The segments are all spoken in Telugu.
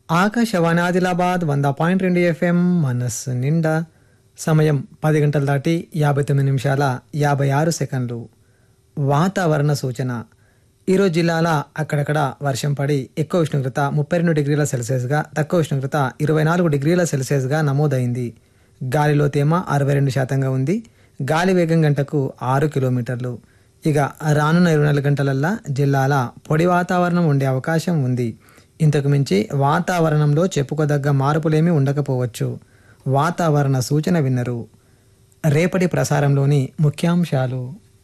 ఆకాశవాణి ఆదిలాబాద్ వంద పాయింట్ రెండు ఎఫ్ఎం మనస్సు నిండా సమయం పది గంటలు దాటి యాభై తొమ్మిది నిమిషాల యాభై ఆరు సెకండ్లు వాతావరణ సూచన ఈరోజు జిల్లాల అక్కడక్కడ వర్షం పడి ఎక్కువ ఉష్ణోగ్రత ముప్పై రెండు డిగ్రీల సెల్సియస్గా తక్కువ ఉష్ణోగ్రత ఇరవై నాలుగు డిగ్రీల సెల్సియస్గా నమోదైంది గాలిలో తేమ అరవై రెండు శాతంగా ఉంది గాలి వేగం గంటకు ఆరు కిలోమీటర్లు ఇక రానున్న ఇరవై నాలుగు గంటలల్లా జిల్లాల పొడి వాతావరణం ఉండే అవకాశం ఉంది ఇంతకు మించి వాతావరణంలో చెప్పుకోదగ్గ మార్పులేమీ ఉండకపోవచ్చు వాతావరణ సూచన విన్నరు రేపటి ప్రసారంలోని ముఖ్యాంశాలు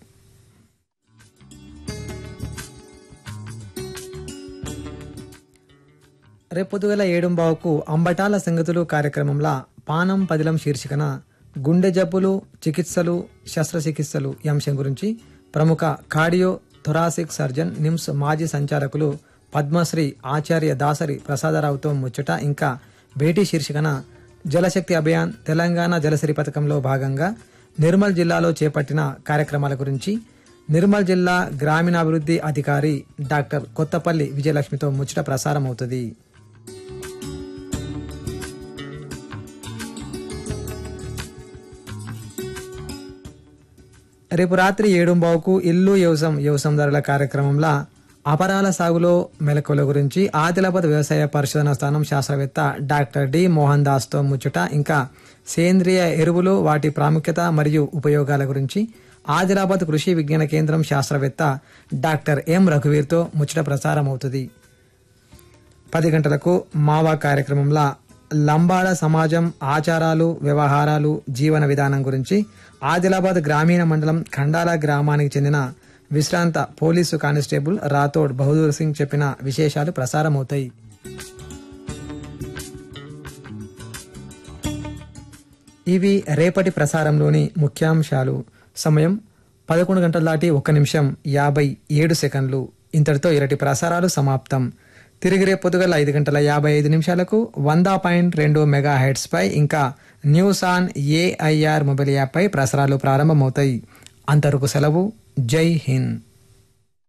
రేపు పొద్దుగల ఏడుంబావుకు అంబటాల సంగతులు కార్యక్రమంలో పానం పదిలం శీర్షికన గుండె జబ్బులు చికిత్సలు శస్త్రచికిత్సలు ఈ అంశం గురించి ప్రముఖ కార్డియో థొరాసిక్ సర్జన్ నిమ్స్ మాజీ సంచాలకులు పద్మశ్రీ ఆచార్య దాసరి ప్రసాదరావుతో ముచ్చట ఇంకా భేటీ శీర్షికన జలశక్తి అభియాన్ తెలంగాణ జలసిరి పథకంలో భాగంగా నిర్మల్ జిల్లాలో చేపట్టిన కార్యక్రమాల గురించి నిర్మల్ జిల్లా గ్రామీణాభివృద్ధి అధికారి డాక్టర్ కొత్తపల్లి విజయలక్ష్మితో ముచ్చట ప్రసారం అవుతుంది రేపు రాత్రి ఏడుంబావుకు ఇల్లు వ్యవసం వ్యవసందారుల కార్యక్రమంలో అపరాల సాగులో మెలకువల గురించి ఆదిలాబాద్ వ్యవసాయ పరిశోధన స్థానం శాస్త్రవేత్త డాక్టర్ డి మోహన్ దాస్తో ముచ్చట ఇంకా సేంద్రియ ఎరువులు వాటి ప్రాముఖ్యత మరియు ఉపయోగాల గురించి ఆదిలాబాద్ కృషి విజ్ఞాన కేంద్రం శాస్త్రవేత్త డాక్టర్ ఎం రఘువీర్తో ముచ్చట ప్రసారం అవుతుంది పది గంటలకు మావా కార్యక్రమంలో లంబాడ సమాజం ఆచారాలు వ్యవహారాలు జీవన విధానం గురించి ఆదిలాబాద్ గ్రామీణ మండలం ఖండాల గ్రామానికి చెందిన విశ్రాంత పోలీసు కానిస్టేబుల్ రాథోడ్ బహదూర్ సింగ్ చెప్పిన విశేషాలు ప్రసారం అవుతాయి ఇవి రేపటి ప్రసారంలోని ముఖ్యాంశాలు సమయం పదకొండు గంటల దాటి ఒక్క నిమిషం యాభై ఏడు సెకండ్లు ఇంతటితో ఇరటి ప్రసారాలు సమాప్తం తిరిగి రేపు పొద్దుగల ఐదు గంటల యాభై ఐదు నిమిషాలకు వంద పాయింట్ రెండు మెగా హెడ్స్ పై ఇంకా news on AIR mobile app పై ప్రసారాలు ప్రారంభమవుతాయి అంతవరకు సెలవు జై హింద్